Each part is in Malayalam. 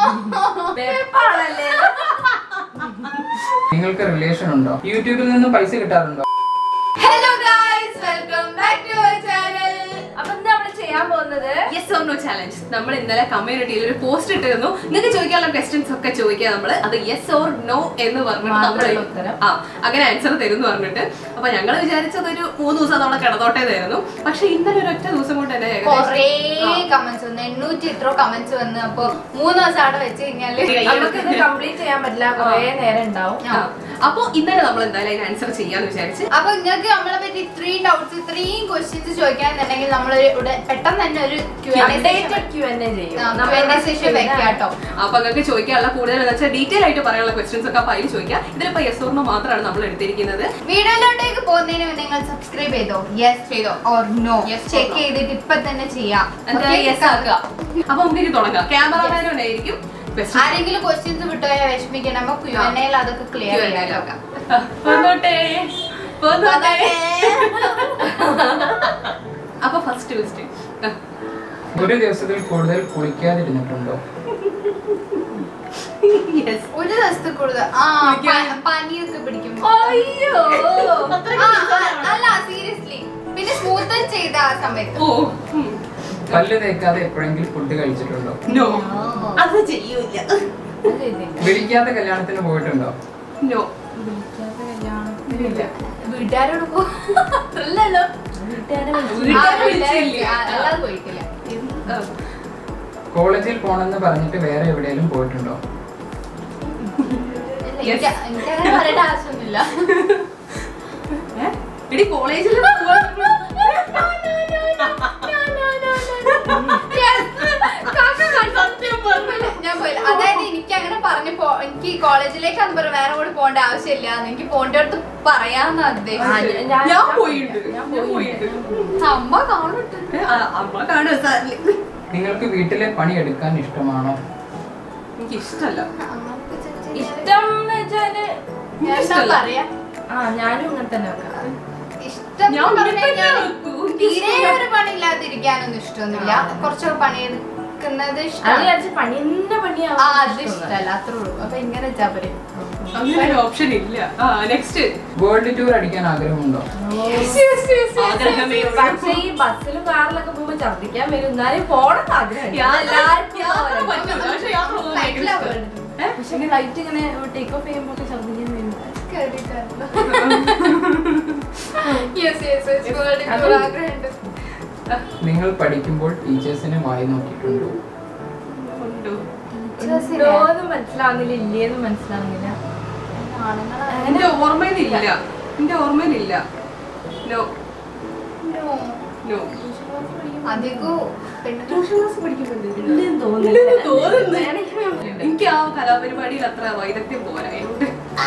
വെപ്പാണല്ലേ നിങ്ങൾക്ക് റിലേഷൻ ഉണ്ടോ യൂട്യൂബിൽ നിന്ന് പൈസ കിട്ടാറുണ്ടോ hello guys welcome back to our channel അപ്പൊ ഇന്ന് നമ്മൾ ചെയ്യാൻ പോകുന്നത് യെസ് ഓർ നോ ചാലഞ്ച് നമ്മൾ ഇന്നലെ കമ്മ്യൂണിറ്റിയിൽ ഒരു പോസ്റ്റ് ഇട്ടിരുന്നു നിങ്ങൾക്ക് ചോദിക്കാനുള്ള ക്വസ്റ്റ്യൻസ് ഒക്കെ ചോദിക്കുക നമ്മൾ അത് യെസ് ഓർ നോ എന്ന് പറഞ്ഞിട്ട് നമ്മൾ മാത്രമുള്ള ഉത്തരം. ആ അങ്ങനെ ആൻസർ തരുന്നു പറഞ്ഞിട്ട് അപ്പൊ ഞങ്ങൾ വിചാരിച്ചത് ഒരു മൂന്ന് ദിവസം നമ്മളെ കിടന്നോട്ടേ തരുന്നു പക്ഷെ ഇന്നലെ ഒരു ഒറ്റ ദിവസം കൊണ്ട് തന്നെ കൊറേ ഏകദേശം കമന്റ്സ് വന്നു എണ്ണൂറ്റി ഇത്രയോ കമന്റ്സ് വന്നു അപ്പൊ മൂന്ന് ദിവസം അവിടെ വെച്ച് കഴിഞ്ഞാല് നമുക്ക് ഇത് കംപ്ലീറ്റ് ചെയ്യാൻ പറ്റില്ല കുറേ നേരം ഉണ്ടാവും ആ. അപ്പൊ ഇന്നലെ നമ്മൾ എന്തായാലും അതിന് ആൻസർ ചെയ്യാന്ന് വിചാരിച്ച് അപ്പൊ നിങ്ങൾക്ക് നമ്മളെ പറ്റി ഇത്രയും ഡൗട്ട്സ് ഇത്രയും ക്വസ്റ്റ്യൻസ് ചോദിക്കാന്നുണ്ടെങ്കിൽ നമ്മൾ പെട്ടെന്ന് തന്നെ ഒരു അപ്ഡേറ്റഡ് ക്യൂ എന്നെ ചെയ്യും സെഷൻ വെക്കാം കേട്ടോ അപ്പൊ നിങ്ങൾക്ക് ചോദിക്കാനുള്ള കൂടുതൽ എന്ന് വെച്ചാൽ ഡീറ്റെയിൽ ആയിട്ട് പറയാനുള്ള ക്വസ്റ്റ്യൻസ് ഒക്കെ അപ്പൊ അതിൽ ചോദിക്കാം ഇതിലിപ്പോ യെസ് ഓർ നോ മാത്രമാണ് നമ്മൾ എടുത്തിരിക്കുന്നത് വീഡിയോയിലോട്ടേക്ക് പോകുന്നതിന് മുന്നേ നിങ്ങൾ സബ്സ്ക്രൈബ് ചെയ്തോ യെസ് ചെയ്തോ or no Yes or check no. ചെയ്തിട്ട് ഇപ്പൊ തന്നെ ചെയ്യാം എന്താ Okay? യെസ് ആക്കുക അപ്പൊ നമുക്ക് ഇനി തുടങ്ങാം ക്യാമറമാനും ഉണ്ടായിരിക്കും Questions ആരെങ്കിലും ക്വസ്റ്റ്യൻസ് വിട്ടുപോയാൽ വിഷമിക്കണം അപ്പൊ ക്യു എൻ എയിൽ അതൊക്കെ ക്ലിയർ Q&A ചെയ്യാം നോക്കാം. വന്നോട്ടെ വന്നോട്ടെ അപ്പൊ ഫസ്റ്റ് ക്വസ്റ്റ്യൻ ഒരു ദിവസത്തിൽ കൂടുതൽ കുളിക്കാതിരുന്നിട്ടുണ്ടോ യെസ് ഒരു ദിവസത്തിൽ കൂടുതൽ ആ കുളിക്കാൻ- പ- പനിയൊക്കെ പിടിക്കും അയ്യോ ആ, ആ, അല്ല സീരിയസ്ലി പിന്നെ സ്മൂത്തൻ ചെയ്ത ആ സമയത്ത് ഓ പല്ല് തേക്കാതെ എപ്പോഴെങ്കിലും ഫുഡ് കഴിച്ചിട്ടുണ്ടോ നോ അത് ചെയ്യൂല വിളിക്കാത്ത കല്യാണത്തിന് പോയിട്ടുണ്ടോ നോ വീട്ടുകാരോട് പോ അല്ലല്ലോ വീട്ടുകാരെ ആ, വീട്ടുകാരെ വീട്ടുകാര് വിളിച്ചില്ലേ? ആ, അല്ലാതെ പോയിട്ടില്ല കോളേജിൽ പോണെന്ന് പറഞ്ഞിട്ട് വേറെ എവിടെയെങ്കിലും പോയിട്ടുണ്ടോ ഇല്ല, എനിക്ക് എനിക്കങ്ങനെ പറയേണ്ട ആവശ്യമൊന്നുമില്ല എടി കോളേജിൽ ഞാൻ പോയില്ല അതായത് എനിക്ക് അങ്ങനെ പറഞ്ഞു പോ എനിക്ക് കോളേജിലേക്ക് അത് പറ- വേറെ കൂടെ പോകേണ്ട ആവശ്യമില്ല എനിക്ക് പോകേണ്ട അടുത്ത് പറയാന്ന് ആ, ഉദ്ദേശിച്ചത് ഞാൻ- ഞാൻ- ഞാൻ പോയിട്ടുണ്ട് ഞാൻ ഞാൻ പോയിട്ടുണ്ട്. പോയിട്ടുണ്ട് അമ്മ കാണുന്നുണ്ട് ആ, അമ്മ കാണുക സാറിന് നിങ്ങൾക്ക് വീട്ടിലെ പണി എടുക്കാൻ ഇഷ്ടമാണോ എനിക്ക് ഇഷ്ടല്ല അമ്മക്ക് ചെറിയ ചെറിയ- ഇഷ്ടം എന്ന് വെച്ചാല് ഞാൻ എന്താ ഇഷ്ടമല്ല. പറയാ ആ ഞാനും ഇങ്ങനെ തന്നെ വെക്കാം ഇഷ്ടം ഞാൻ എന്ന് പറഞ്ഞു വീട്ടിൽ കഴിഞ്ഞാല് വെക്കും. എനിക്ക് തീരെ ഇഷ്ടമല്ല. ഒരു പണി ഇല്ലാതിരിക്കാനൊന്നും ഇഷ്ടമൊന്നുമില്ല കുറച്ചൊക്കെ പണിയെടുക്കുന്നത് അത് ഇഷ്ടമാണ് വിചാരിച്ച് പണി തന്നെ ആ പണിയാവും അത് ഇഷ്ടമല്ല അത്രേ ഉള്ളൂ അപ്പൊ ഇങ്ങനെ വെച്ചാ പോരെ അങ്ങനെ ഒരു ഓപ്ഷൻ ഇല്ല ആ നെക്സ്റ്റ് വേൾഡ് ടൂർ അടിക്കാൻ ആഗ്രഹമുണ്ടോ ആഗ്രഹമേ ഉള്ളൂ. പക്ഷേ ഈ ബസ്സിലും കാറിലൊക്കെ പോകുമ്പോ ഛർദിക്കാൻ വരും എന്നാലും പോണെന്ന് ആഗ്രഹം യാത്ര- എല്ലാവർക്കും യാത്ര പോകണം. പറ്റില്ല, പക്ഷേ യാത്ര പോകുന്നത് ഭയങ്കര ഫ്ലൈറ്റിലാ ഇഷ്ടമാണ്. പോയത്. പക്ഷേ ഫ്ലൈറ്റ് ഇങ്ങനെ ടേക്ക് ഓഫ് ചെയ്യുമ്പോ ഛർദിക്കാൻ വരും കേറിയിട്ടായിരുന്നു. Yes, yes, yes. World tour അതും- ആഗ്രഹമുണ്ട്. നിങ്ങൾ പഠിക്കുമ്പോൾ ടീച്ചേഴ്സിനെ വായി നോക്കിയിട്ടുണ്ടോ ഉണ്ടോ? ടീച്ചേഴ്സിനെ ഉണ്ടോന്ന് മനസ്സിലാവുന്നില്ല ഇല്ലേന്ന് മനസ്സിലാവുന്നില്ല ആണുങ്ങളാണ്. എന്റെ ഓർമ്മയിലില്ല എന്റെ ഓർമ്മയിലില്ല നോ No. നോ അധികവും പെണ്ണുങ്ങൾ ഇല്ലെന്ന് തോന്നുന്നില്ല ഇല്ലെന്ന് തോന്നുന്നു. വേണമെങ്കിൽ ഞാൻ എനിക്ക് ആ കലാപരിപാടിയിൽ അത്ര വൈദഗ്ധ്യം പോരാ അതുകൊണ്ട്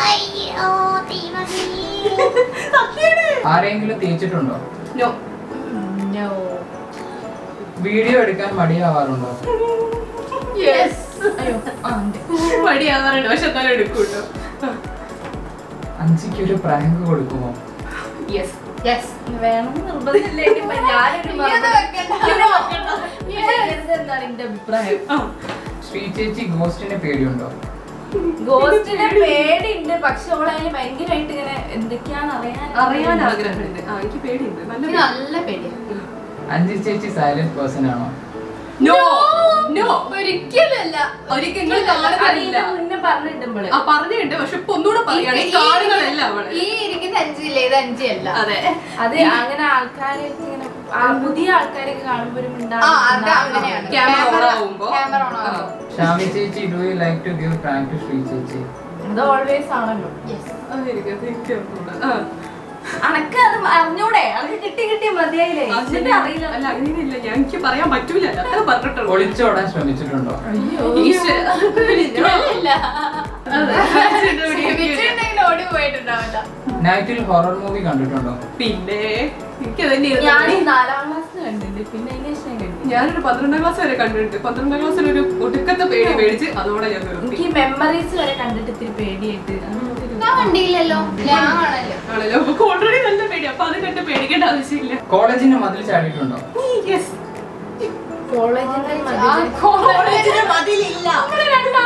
ആരെങ്കിലും തേച്ചിട്ടുണ്ടോ നോ No. വീഡിയോ എടുക്കാൻ മടിയാവാറുണ്ടോ Yes. അയ്യോ ആ ഉണ്ട് മടിയാവാറുണ്ട് പക്ഷെ എന്നാലും എടുക്കും കേട്ടോ അഞ്ചിക്ക് ഒരു പ്രാങ്ക് കൊടുക്കുമോ യെസ് Yes. വേണം നിർബന്ധമില്ലെങ്കിൽ ഇപ്പൊ ഞാനൊരു നീ അത് വെക്കണ്ട. എന്താണ് എന്റെ അഭിപ്രായം ശ്രീ ചേച്ചി ഗോസ്റ്റിനെ പേടിയുണ്ടോ ഗോസ്റ്റിനെ പേടിയുണ്ട് പക്ഷെ ഓളതിന് ഭയങ്കരമായിട്ട് ഇങ്ങനെ എന്തൊക്കെയാന്ന് അറിയാൻ അറിയാൻ ആഗ്രഹമുണ്ട് ആ എനിക്ക് പേടിയുണ്ട് നല്ല എനിക്ക് നല്ല പേടിയാ. അഞ്ചി ചേച്ചി സൈലന്റ് പേഴ്സൺ ആണോ നോ നോ ഒരിക്കലല്ല ഒരിക്കൽ നിങ്ങൾ കാണുന്നില്ല അതിന്റെ മുന്നേ പറഞ്ഞിട്ടുമ്പോള് ആ പറഞ്ഞിട്ടുണ്ട് പക്ഷെ ഇപ്പൊ ഒന്നുകൂടെ പറയാണ് ഈ കാണുന്നതല്ല അവള് ഈ ഇരിക്കുന്ന അഞ്ചില്ലേ ഇത് അഞ്ചല്ല അതെ അത് അങ്ങനെ ആൾക്കാരെ ഇങ്ങനെ ആ പുതിയ ആൾക്കാരൊക്കെ കാണുമ്പോ ഒരു ആ അത് അങ്ങനെയാണ് Camera on ആവുമ്പോ. ക്യാമറ ഓൺ ആവുമ്പോ ഷാമി ചേച്ചി do you like to give prank to Sree ചേച്ചി അത് ഓൾവേസ് ആണല്ലോ Yes. അതെനിക്ക് അതെനിക്ക് അറിഞ്ഞൂടാ. ആ. അനക്ക് അത് അറിഞ്ഞൂടെ അനക്ക് കിട്ടി കിട്ടി മതിയായില്ലേ അതിന് ഇതിന്റെ അറിയില്ല അല്ല അങ്ങനെയില്ല ഞാൻ എനിക്ക് പറയാൻ പറ്റൂല അത്ര പറഞ്ഞിട്ടുള്ളൂ ഒളിച്ചോടാൻ ശ്രമിച്ചിട്ടുണ്ടോ ഈശ്വര. ഇല്ല. അതെ. ശ്രമിച്ചിട്ടുണ്ടെങ്കിൽ ഓടി പോയിട്ടുണ്ടാവില്ല നൈറ്റിൽ ഹൊറർ മൂവി കണ്ടിട്ടുണ്ടോ പിന്നെ എനിക്ക് തന്നെ ഞാൻ നാലാം ക്ലാസ്സിൽ കണ്ടിട്ടുണ്ട് പിന്നെ അതിന് ശേഷം ഞാൻ കണ്ടില്ല ഞാനൊരു പന്ത്രണ്ടാം ക്ലാസ് വരെ കണ്ടിട്ടുണ്ട് പന്ത്രണ്ടാം ക്ലാസ്സിൽ ഒരു ഒടുക്കത്തെ പേടി മേടിച്ച് അതോടെ ഞാൻ നിർത്തി എനിക്ക് മെമ്മറീസ് വരെ കണ്ടിട്ട് ഇത്തിരി പേടിയായിട്ട് അങ്ങനത്തെ ഒരു- ഞാൻ കണ്ടില്ലല്ലോ ഞാൻ കാണല്ലോ ആണല്ലോ നമുക്ക് ഓൾറെഡി നല്ല പേടി അപ്പൊ അത് കണ്ട് പേടിക്കേണ്ട ആവശ്യമില്ല കോളേജിന്റെ മതിൽ ചാടിയിട്ടുണ്ടോ യെസ് കോളേജിന്റെ ആ മതില് കോളേജിന് മതിലില്ല നമ്മള് രണ്ടാളും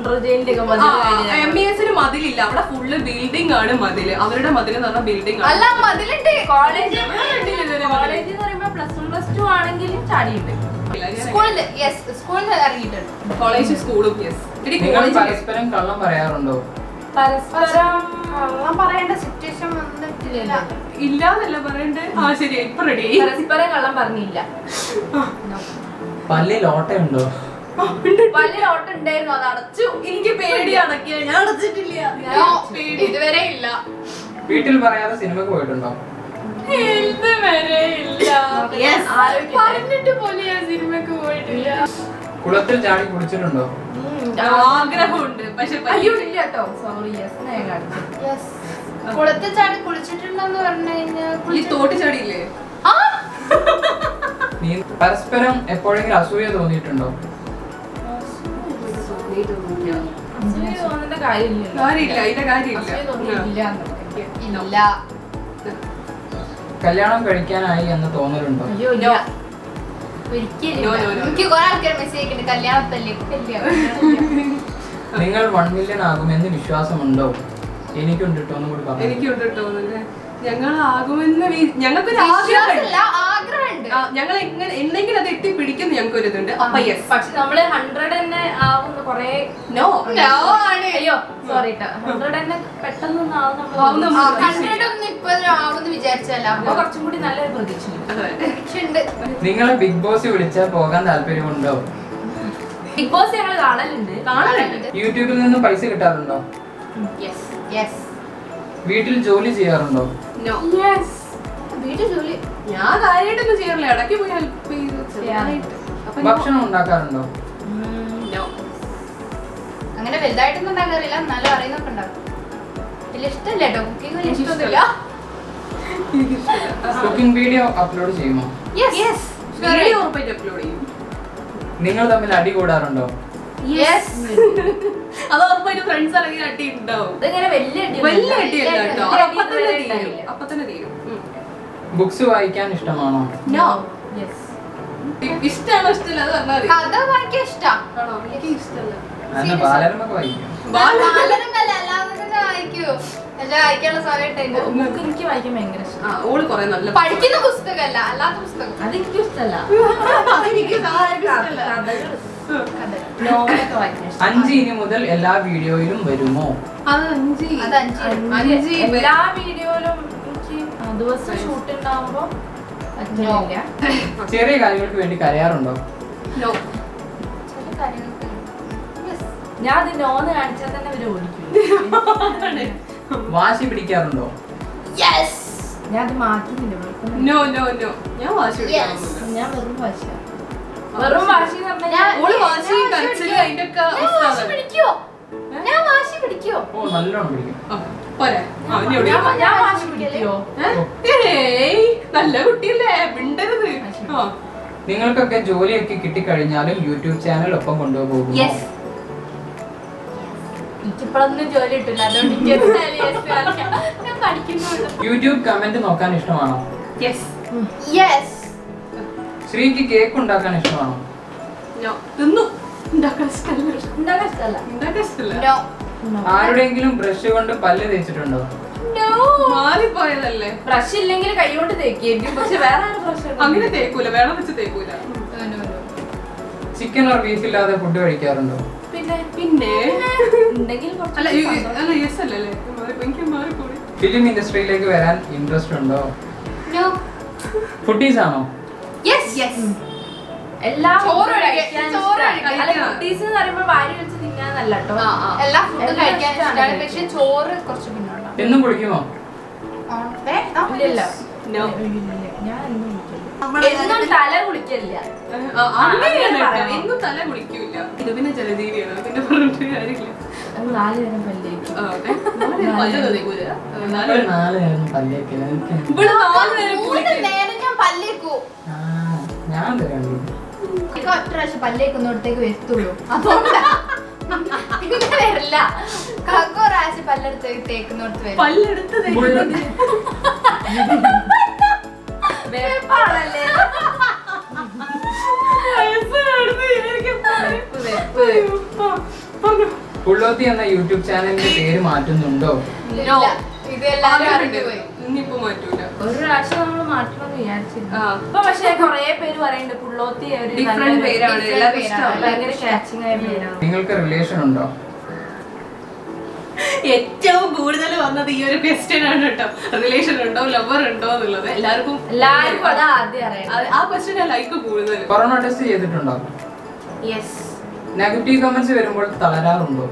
സെൻട്രൽ ജയിലിന്റെ ഒക്കെ മതിൽ കഴിഞ്ഞാ. എം ഇ എസിന് മതിലില്ല അവിടെ ഫുള്ള് ബിൽഡിംഗ് ആണ് മതില് അവരുടെ മതിൽ എന്ന് പറഞ്ഞാൽ ബിൽഡിംഗ് അല്ല മതിലുണ്ട് കോളേജ് കണ്ടില്ല കോളേജ് എന്ന് പറയുമ്പോ പ്ലസ് വൺ പ്ലസ് ടു ആണെങ്കിലും ചാടിയുണ്ട് സ്കൂളിൽ യെസ് സ്കൂളിൽ ഇറങ്ങിയിട്ടുണ്ട് കോളേജ് സ്കൂളും യെസ് നിങ്ങൾ കോളേജ് പരസ്പരം കള്ളം പറയാറുണ്ടോ പരസ്പരം കള്ളം പറയേണ്ട സിറ്റുവേഷൻ വന്നിട്ടില്ല ഇല്ലാന്നല്ല പറയണ്ടേ ആ ശരി ഇപ്പൊ റെഡി പരസ്പരം കള്ളം പറഞ്ഞില്ല പല്ലിൽ ഓട്ടയുണ്ടോ വലിയ ഓട്ടം ഉണ്ടായിരുന്നു അത് അടച്ചു എനിക്ക് പേടി അടക്കിയ ഞാൻ അടച്ചിട്ടില്ല No, ഇതുവരെ ഇല്ല വീട്ടിൽ പറയാതെ സിനിമക്ക് പോയിട്ടുണ്ടോ ഇതുവരെ ഇല്ല Yes. ആലോചിക്കട്ടെ. പറഞ്ഞിട്ട് പോലും ഞാൻ സിനിമക്ക് പോയിട്ടില്ല കുളത്തിൽ ചാടി കുടിച്ചിട്ടുണ്ടോ ഉം, ആഗ്രഹമുണ്ട് പക്ഷെ അയ്യോ പറ്റിയില്ല. ഇല്ല കേട്ടോ സോറി യെസ് ഞാൻ കാണിച്ചു Yes. കുളത്തിൽ ചാടി കുളിച്ചിട്ടുണ്ടെന്ന് പറഞ്ഞു കഴിഞ്ഞാൽ ഈ തോട്ടി ചാടിയില്ലേ ആ നീ പരസ്പരം എപ്പോഴെങ്കിലും അസൂയ തോന്നിയിട്ടുണ്ടോ അസൂയ തോന്നേണ്ട കാര്യമില്ലല്ലോ കാര്യമില്ല അതിന്റെ കാര്യമില്ല അസൂയ തോന്നിയില്ല എന്നൊക്കെ. ഇല്ല കല്യാണം കഴിക്കാനായി എന്ന് തോന്നലുണ്ടോ അയ്യോ ഇല്ല ഒരിക്കലും No, ഇല്ല. no, no. എനിക്ക് കുറെ ആൾക്കാർ മെസ്സേജ് അയക്കുന്നുണ്ട് കല്യാണത്തല്ലേ കല്യാണം നിങ്ങൾ വൺ മില്യൺ ആകുമെന്ന് വിശ്വാസമുണ്ടോ എനിക്കുണ്ട് കേട്ടോ ഒന്നും കൂടി പറഞ്ഞു എനിക്കുണ്ട് കേട്ടോ ഞങ്ങൾ ആകുമെന്ന് വി- ഞങ്ങൾക്കൊരു ആഗ്രഹമുണ്ട് വിശ്വാസമില്ല ആഗ്രഹമുണ്ട് ആ, ഞങ്ങൾ എങ്ങനെ എന്തെങ്കിലും അത് എത്തിപ്പിടിക്കുന്നു ഞങ്ങൾക്ക് ഒരു ഇതുണ്ട് അപ്പൊ യെസ് പക്ഷെ നമ്മള് ഹൺഡ്രഡ് തന്നെ ആവുന്ന കൊറേ നോ No ആണ്. അയ്യോ സോറി ഹൺഡ്രഡ് തന്നെ പെട്ടെന്നൊന്നും ആവും ആവും നമ്മൾ നമ്മൾ ഹൺഡ്രഡ് ഒന്നും ഇപ്പൊ ആവുമെന്ന് വിചാരിച്ചല്ല അപ്പൊ കുറച്ചും കൂടി നല്ലൊരു പ്രതീക്ഷ ഉണ്ട് നിങ്ങളെ ബിഗ് ബോസ് വിളിച്ചാൽ പോകാൻ താല്പര്യമുണ്ടോ ബിഗ് ബോസ് ഞങ്ങൾ കാണലുണ്ട് കാണലുണ്ട് യൂട്യൂബിൽ നിന്ന് പൈസ കിട്ടാറുണ്ടോ യെസ് യെസ് വീട്ടിൽ ജോലി ചെയ്യാറുണ്ടോ നോ വീട്ടിൽ ജോലി ഞാൻ കാര്യമായിട്ടൊന്നും ചെയ്യാറില്ല ഇടയ്ക്ക് പോയി ഹെൽപ്പ് ചെയ്ത് ചെറുതായിട്ട്. അപ്പൊ ഞാൻ- ഭക്ഷണം ഉണ്ടാക്കാറുണ്ടോ No. അങ്ങനെ വലുതായിട്ടൊന്നും ഉണ്ടാക്കാറില്ല എന്നാലും അറിയുന്നൊക്കെ ഉണ്ടാക്കും വലിയ ഇഷ്ടമില്ല കേട്ടോ കുക്കിംഗ് വലിയ ഇഷ്ടമൊന്നുമില്ല കുക്കിംഗ് വീഡിയോ അപ്ലോഡ് ചെയ്യുമോ യെസ് വീഡിയോ ഉറപ്പായിട്ട് അപ്ലോഡ് ചെയ്യും നിങ്ങൾ തമ്മിൽ അടി കൂടാറുണ്ടോ യെസ് അത് ഉറപ്പായിട്ട് ഫ്രണ്ട്സ് ഇറങ്ങി അടി ഉണ്ടാവും ഇതിങ്ങനെ വലിയ അടിയൊന്നും വലിയ ഇല്ല. അടിയല്ല കേട്ടോ വലിയ അപ്പൊ അടി തന്നെ ഇതുവരെ തീരും ഉണ്ടായില്ല. അപ്പൊ തന്നെ തീരും ഉം. ബുക്സ് വായിക്കാൻ ഇഷ്ടമാണോ നോ Yes. ഇഷ്ടമാണോ ഇഷ്ടമല്ല അത് പറഞ്ഞാൽ മതി കഥ വായിക്കാൻ ഇഷ്ടാ ആണോ എനിക്ക് ഇഷ്ടമല്ല അല്ല ബാലരമൊക്കെ വായിക്കും ബാലരമല്ല അല്ലാതെ തന്നെ വായിക്കൂ എല്ലാം വായിക്കാനുള്ള സമയമുണ്ട് ബുക്ക് എനിക്ക് വായിക്കാൻ ഭയങ്കര ഇഷ്ടം ആ ഓള് കൊറേ നല്ല പഠിക്കുന്ന പുസ്തകമല്ല അല്ലാത്ത പുസ്തകം അതെനിക്ക് ഇഷ്ടമല്ല അതെനിക്ക് നോവലൊക്കെ വായിക്കാൻ ഇഷ്ടം അഞ്ച് ഇനി മുതൽ എല്ലാ വീഡിയോയിലും വരുമോ അത് അഞ്ച് അത് അഞ്ച് അഞ്ച് എല്ലാ വീഡിയോയിലും എനിക്ക് ആ ദിവസം ഷൂട്ട് ഉണ്ടാവുമ്പോ പറ്റില്ല ചെറിയ കാര്യങ്ങൾക്ക് വേണ്ടി കരയാറുണ്ടോ നോ ചില കാര്യങ്ങൾക്ക് Yes. ഞാൻ അത് നോന്ന് കാണിച്ചാൽ തന്നെ അവര് ഓടിക്കും വാശി പിടിക്കാറുണ്ടോ Yes. ഞാൻ അത് മാറ്റുന്നില്ല വെറുതെ. നോ നോ നോ ഞാൻ വാശി പിടിക്കാറൊന്നുമില്ല. ഞാൻ വെറും വാശിയ വെറും വാശി എന്ന് പറഞ്ഞാൽ ഞാൻ- ഓള് വാശി ഞാൻ കരച്ചില് വാശി അതിന്റെ ഒക്കെ ഞാൻ വാശി പിടിക്കോ ഞാൻ വാശി പിടിക്കോ ഓ നല്ലോണം പിടിക്കും പോരെ ആ, ഇനി എവിടെ? ഞാൻ- ഞാൻ വാശി പിടിക്കോ ഏ? ഏയ് നല്ല കുട്ടിയല്ലേ മിണ്ടരുത് ആ. നിങ്ങൾക്കൊക്കെ ജോലിയൊക്കെ കിട്ടിക്കഴിഞ്ഞാലും യൂട്യൂബ് ചാനൽ ഒപ്പം കൊണ്ടുപോകും യെസ് എനിക്കിപ്പോഴൊന്നും ജോലി കിട്ടില്ല അതുകൊണ്ട് എനിക്ക് എന്തായാലും yes കാണിക്കാം. ഞാൻ പഠിക്കുന്നുള്ളൂ യൂട്യൂബ് കമന്റ് നോക്കാൻ ഇഷ്ടമാണോ Yes. യെസ് ശ്രീക്ക് കേക്ക് ഉണ്ടാക്കാൻ ഇഷ്ടമാണോ No. തിന്നു ഉണ്ടാക്കാൻ ഇഷ്ടമല്ല ഉണ്ടാക്കാൻ ഇഷ്ടമല്ല ഉണ്ടാക്കാൻ ഇഷ്ടമല്ല നോ ആരുടെയെങ്കിലും ബ്രഷ് കൊണ്ട് പല്ല് തേച്ചിട്ടുണ്ടോ മാറിപ്പോയതല്ലേ ബ്രഷ് ഇല്ലെങ്കിൽ കൈ കൊണ്ട് തേക്കിയിരിക്കും പക്ഷെ വേറെ ആരും ബ്രഷ് അങ്ങനെ തേക്കൂല വേണം വെച്ച് തേക്കൂല ചിക്കൻ ഓർ ബീഫ് ഇല്ലാതെ ഫുഡ് കഴിക്കാറുണ്ടോ പിന്നെ പിന്നെ ഉണ്ടെങ്കിൽ കുറച്ച് അല്ല ഈ- സന്തോഷം. അല്ല യെസ് അല്ലല്ലേ മാറിപ്പോ എനിക്ക് മാറിപ്പോയി ഫിലിം ഇൻഡസ്ട്രിയിലേക്ക് വരാൻ ഇൻട്രസ്റ്റ് ഉണ്ടോ നോ ഫുഡീസ് ആണോ യെസ് യെസ് എല്ലാം ചോറ് food കഴിക്കാൻ- കഴിക്കാൻ ചോറ് ഇഷ്ടാണ്. കഴിക്കാൻ. അല്ല കുട്ടീസ് എന്ന് പറയുമ്പോൾ വാരി വെച്ച് തിന്നാന്നല്ല കേട്ടോ ആ, ആ. എല്ലാ ഫുഡും എല്ലാം കഴിക്കാൻ ഇഷ്ടാണ് ഇഷ്ടമാണ് കഴിക്കാൻ. പക്ഷെ ചോറ് കുറച്ച് പിന്നോട്ടാണ് എന്നും കുളിക്കുമോ ഇല്ലല്ല No. ഇല്ലില്ല. ഞാൻ എന്നും കുളിക്കില്ല എന്നും തല കുളിക്കില്ല ആ, അങ്ങനെയാണ് അങ്ങനെ കേട്ടോ. പറയാം. എന്നും തല കുളിക്കൂല ഇത് പിന്നെ ജലജീവിയാണ് അത് പിന്നെ പറഞ്ഞിട്ട് കാര്യമില്ല അത് നാല് നേരം പല്ലേക്ക് ആ, ഏ? നാല് പല്ല് തേക്കൂല. ആ, നാല് ഒരു നാല് നേരം പല്ലേക്കില്ല എനിക്ക് ഇവിടെ നാല് നേരം മൂന്ന് കുളിക്കും നേരം ഞാൻ പല്ലേക്കൂ ആ, ഞാൻ തരാം എനിക്ക് ഒറ്റ പ്രാവശ്യം പല്ലേക്കുന്നിടത്തേക്ക് വരത്തുള്ളൂ അതുകൊണ്ടാ പിന്നെ വരില്ല കക്ക പ്രാവശ്യം പല്ലെടുത്തേക്ക് തേക്കുന്നിടത്ത് വരും പല്ലെടുത്ത് തേക്കുന്നത് വെപ്പാണല്ലേ വയസ്സാണെന്ന് വിചാരിക്കും. വെപ്പ് വെപ്പ് ആ, പറഞ്ഞു. പുള്ളോത്തി എന്ന യൂട്യൂബ് ചാനലിന്റെ പേര് മാറ്റുന്നുണ്ടോ ഇല്ല. ഇത് എല്ലാവരും അറിഞ്ഞുപോയി ഇനിയിപ്പോ മാറ്റൂല ഒരു പ്രാവശ്യം നമ്മൾ മാറ്റണമെന്ന് വിചാരിച്ചിരുന്നു ആ. ഇപ്പൊ പക്ഷെ കൊറേ പേര് പറയുന്നുണ്ട് പുള്ളോത്തി ഒരു Different നല്ലൊരു- പേരാണ്. different എല്ലാവർക്കും പേരാണ്. ഇഷ്ടമാണ്. ഭയങ്കര ക്യാച്ചിങ് ആയ പേരാണ് നിങ്ങൾക്ക് റിലേഷൻ ഉണ്ടോ ഏറ്റവും കൂടുതൽ വന്നത് ഈ ഒരു ക്വസ്റ്റ്യൻ ആണ് കേട്ടോ റിലേഷൻ ഉണ്ടോ ലവർ ഉണ്ടോ എന്നുള്ളത് എല്ലാവർക്കും എല്ലാവർക്കും അത് ആദ്യം അറിയാം അത് ആ ക്വസ്റ്റ്യൻ ലൈക്ക് കൂടുതൽ കൊറോണ ടെസ്റ്റ് ചെയ്തിട്ടുണ്ടോ യെസ് നെഗറ്റീവ് കമന്റ്സ് വരുമ്പോൾ തളരാറുണ്ടോ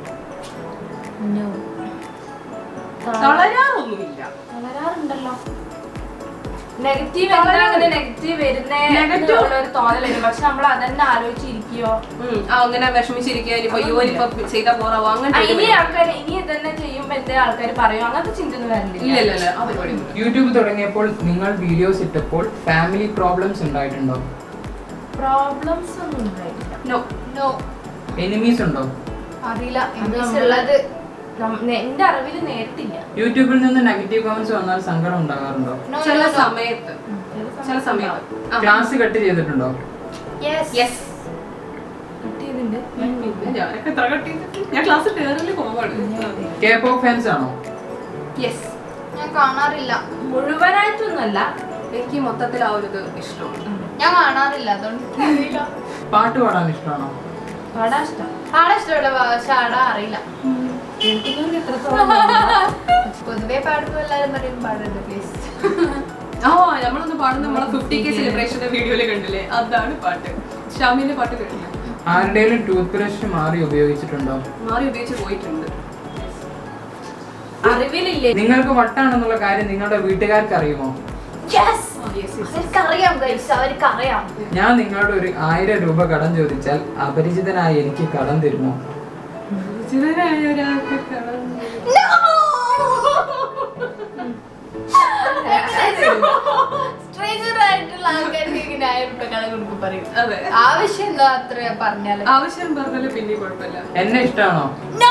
തളരാറൊന്നുമില്ല വളരാറുണ്ടല്ലോ നെഗറ്റീവ് അങ്ങനെ നെഗറ്റീവ് വരുന്നേ Negative- എന്നുള്ള ഒരു തോന്നൽ വരും പക്ഷെ നമ്മൾ അതന്നെ ആലോചിച്ചിരിക്കയോ ഉം. ആ അങ്ങനെ വിഷമിച്ചിരിക്കാൻ ഇപ്പൊ യോനിപ്പോ ചെയ്താ പോറാവോ ആ, അങ്ങനെ ഇനി ആൾക്കാർ ഇനി ഇതന്നെ ചെയ്യുമ്പോ എന്തേ ആൾക്കാർ പറയും അങ്ങനത്തെ ചിന്തയൊന്നും ഇല്ല വരില്ല ഇല്ല ഇല്ല ആ പരിപാടി ഒന്നുമില്ല. യൂട്യൂബ് തുടങ്ങിയപ്പോൾ നിങ്ങൾ വീഡിയോസ് ഇട്ടപ്പോൾ ഫാമിലി പ്രോബ്ലംസ് ഉണ്ടായിട്ടുണ്ടോ പ്രോബ്ലംസ് ഒന്നും ഉണ്ടായിട്ടില്ല No. നോ എനിമീസ് ഉണ്ടോ അറിയില്ല അത് ഇംഗ്ലീഷ് നമ്മള് ഉള്ളത് നം- നെ- എന്റെ അറിവിൽ നേരിട്ടില്ല യൂട്യൂബിൽ നിന്ന് നെഗറ്റീവ് കമന്റ്സ് വന്നാൽ സങ്കടം ഉണ്ടാകാറുണ്ടോ No, ചില no, no. സമയത്ത് ചില സമയത്ത് ആ. ക്ലാസ് കട്ട് ചെയ്തിട്ടുണ്ടോ Yes. Yes. കട്ട് ചെയ്തിട്ടുണ്ട് പിന്നെ ഞാനൊക്കെ എത്ര കട്ട് ചെയ്തിട്ട് ഞാൻ ക്ലാസ്സിൽ കയറല് കുറവാണ് കെ പോപ്പ് ഫാൻസ് ആണോ യെസ് ഞാൻ കാണാറില്ല മുഴുവനായിട്ടൊന്നുമല്ല എനിക്ക് മൊത്തത്തിൽ ആ ഒരു ഇത് ഇഷ്ടമാണ് ഞാൻ കാണാറില്ല അതുകൊണ്ട് അറിയില്ല പാട്ട് പാടാൻ ഇഷ്ടമാണോ പാടാൻ ഇഷ്ടം ആടെ ഇഷ്ടമുള്ള ഭാഷ ആടാ അറിയില്ല കേൾക്കുന്നവർക്ക് എത്രത്തോളം പൊതുവേ പാടുമ്പോ എല്ലാരും പറയും പാടരുത് പ്ലീസ് ആ നമ്മളൊന്ന് പാടുന്ന നമ്മളെ ഫിഫ്റ്റി കെ സെലിബ്രേഷന്റെ വീഡിയോയില് കണ്ടില്ലേ അതാണ് പാട്ട് ഷാമിന്റെ പാട്ട് കേട്ടില്ല ആരുടെയും ടൂത്ത് ബ്രഷ് മാറി ഉപയോഗിച്ചിട്ടുണ്ടോ മാറി ഉപയോഗിച്ച് പോയിട്ടുണ്ട് അറിവിലില്ലേ നിങ്ങൾക്ക് വട്ടാണെന്നുള്ള കാര്യം നിങ്ങളുടെ വീട്ടുകാർക്ക് അറിയുമോ യെസ് ആ, yes, yes. അവർക്കറിയാം ഗൈസ് അവർക്കറിയാം ഞാൻ നിങ്ങളോട് ഒരു ആയിരം രൂപ കടം ചോദിച്ചാൽ അപരിചിതനായ എനിക്ക് കടം തരുമോ വിചിത്രനായ ഒരാൾക്ക് കടം സ്ട്രേഞ്ചർ ആയിട്ടുള്ള ആൾക്കാർക്ക് ഇങ്ങനെ ആയിരം രൂപ കട കൊടുക്കും പറയും അതെ ആവശ്യം എന്താ അത്ര പറഞ്ഞാല് ആവശ്യം പറഞ്ഞാലും പിന്നെ കുഴപ്പമില്ല എന്നെ ഇഷ്ടമാണോ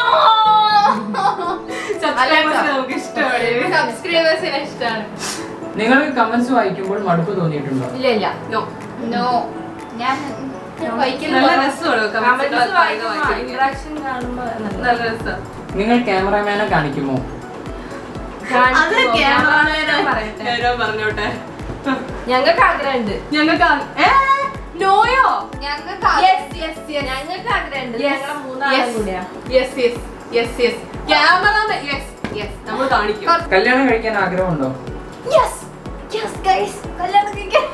സബ്സ്ക്രൈബേഴ്സ് നമുക്ക് ഇഷ്ടമാണ് സബ്സ്ക്രൈബേഴ്സിനെ ഇഷ്ടമാണ് നിങ്ങൾക്ക് കമന്റ്സ് വായിക്കുമ്പോൾ മടുപ്പ് തോന്നിയിട്ടുണ്ടോ ഇല്ല ഇല്ല നോ നോ ഞാൻ ഞാൻ വായിക്കുന്ന നല്ല കുറവാ. രസമാണ് കമന്റ്സ് വായിക്കുമ്പോ കമന്റ്സ് ഇന്ററാക്ഷൻ കാണുമ്പോ നല്ല നല്ല രസം നിങ്ങൾ ക്യാമറാമാനെ കാണിക്കുമോ അത് കാണിക്കുമ്പോ ക്യാമറമാനെ ഞാൻ പറയട്ടെ ഞാൻ പറഞ്ഞോട്ടെ ഞങ്ങൾക്ക് ആഗ്രഹമുണ്ട് ഞങ്ങൾക്ക് ആ- ഏ നോയോ ഞങ്ങൾക്ക് യെസ് യെസ് യെസ് ഞങ്ങൾക്ക് ആഗ്രഹമുണ്ട് ഞങ്ങളെ മൂന്നാളും കൂടിയാ yes yes yes yes camera yes yes നമ്മൾ കാണിക്കും കല്യാണം കഴിക്കാൻ ആഗ്രഹമുണ്ടോ യെസ് യെസ് ഗൈസ് കല്യാണം കഴിക്കാൻ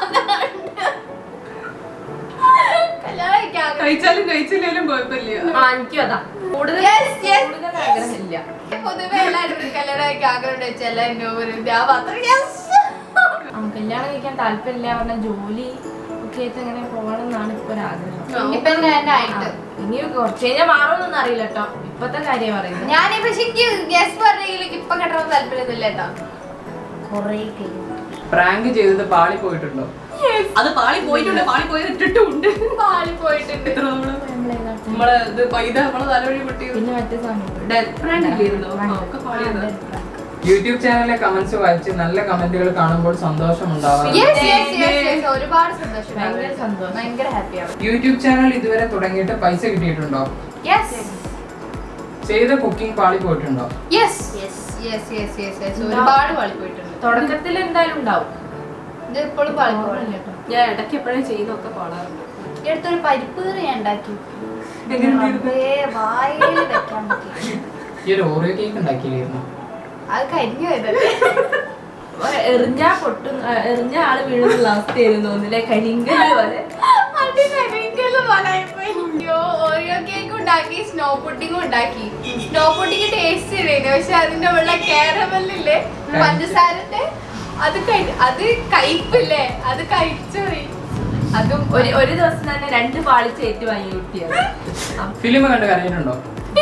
കല്യാണം കഴിക്കാൻ ആഗ്രഹം. കഴിച്ചാലും കഴിച്ചില്ലേലും കുഴപ്പമില്ല ആ എനിക്കും അതാ കൂടുതൽ Yes, yes. കൂടുതൽ ആഗ്രഹമില്ല പൊതുവെ എല്ലാവരും കല്യാണം കഴിക്കാൻ ആഗ്രഹം വെച്ചാൽ എന്റെ ഒരു ഞാൻ മാത്രം യെസ് ആ, കല്യാണം കഴിക്കാൻ താല്പര്യമില്ല പറഞ്ഞ ജോലി ഒക്കെ ആയിട്ട് അങ്ങനെ പോകണം എന്നാണ് ഇപ്പൊ ഒരു ആഗ്രഹം ഇൻഡിപെൻഡന്റ് ആയിട്ട് ഇനി കുറച്ച് കഴിഞ്ഞാൽ മാറുമെന്നൊന്നും അറിയില്ല കേട്ടോ ഇപ്പത്തെ കാര്യം പറയുന്നത് ഞാൻ പക്ഷെ എനിക്ക് ഗസ് പറഞ്ഞെങ്കിൽ ഇപ്പൊ കെട്ടണം താല്പര്യമൊന്നുമില്ല കേട്ടോ കൊറേ കഴിഞ്ഞു പ്രാങ്ക് ചെയ്തത് പാളി പോയിട്ടുണ്ടോ അത് പാളി പോയിട്ടുണ്ട് പാളി പോയത് ഇട്ടിട്ടുണ്ട് പാളി പോയിട്ടുണ്ട് എത്ര നമ്മള് നമ്മളെ ഇത് പൈത നമ്മളെ തലവഴി പൊട്ടിയത് പിന്നെ മറ്റേ സമയം Death prank ഇല്ലായിരുന്നോ? ആ, ഒക്കെ പാളിയതാ. യൂട്യൂബ് ചാനലിലെ കമന്റ്സ് വായിച്ച് നല്ല കമന്റുകൾ കാണുമ്പോൾ സന്തോഷം ഉണ്ടാവാറുണ്ട് Yes, yes, yes, yes. ഒരുപാട് സന്തോഷം ഭയങ്കര സന്തോഷം. ഭയങ്കര ഹാപ്പിയാണ് യൂട്യൂബ് ചാനൽ ഇതുവരെ തുടങ്ങിയിട്ട് പൈസ കിട്ടിയിട്ടുണ്ടോ യെസ് ചെയ്ത കുക്കിംഗ് പാളി പോയിട്ടുണ്ടോ yes yes yes yes yes yes ഒരുപാട് പാളി പോയിട്ടുണ്ട് തുടക്കത്തിൽ എന്തായാലും ഉണ്ടാവും ഇത് ഇപ്പോഴും പാളി ഓർമ്മയില്ല പോകണില്ല കേട്ടോ. ഞാൻ ഇടയ്ക്ക് എപ്പോഴും ചെയ്യുന്നൊക്കെ പാടാറുണ്ട് ഈ അടുത്തൊരു പരിപ്പ് കറി ഞാൻ ഉണ്ടാക്കി എങ്ങനെയുണ്ടായിരുന്നു? റബ്ബേ, വായിൽ വെക്കാൻ പറ്റില്ല ഈ ഒരു ഓറിയോ കേക്ക് ഉണ്ടാക്കിയിരുന്നു അത് കരിഞ്ഞു പോയതല്ലേ എറിഞ്ഞാ പൊട്ടും ആ, എറിഞ്ഞ ആള് വീഴുന്നുള്ള അവസ്ഥയായിരുന്നു തോന്നില്ലേ കരിങ്കല് പോലെ അത് കരിങ്കല്ല് പോലായിപ്പോയി. അയ്യോ, ഓറിയോ കേക്ക് ഉണ്ടാക്കി സ്നോ പുഡിങ്ങും ഉണ്ടാക്കി സ്നോ പുഡിങ് ടേസ്റ്റ് ചെയ്തേനെ പക്ഷെ അതിന്റെ ഉള്ള കാരമല്ലില്ലേ പഞ്ചസാരന്റെ അത് കഴി- അത് കയ്പില്ലേ അത് കഴിച്ചുപോയി അതും ഒരു ഒരു ദിവസം തന്നെ രണ്ട് പാളിച്ച് ഏറ്റു വാങ്ങി കിട്ടിയത് ഫിലിം കണ്ട് കരഞ്ഞിട്ടുണ്ടോ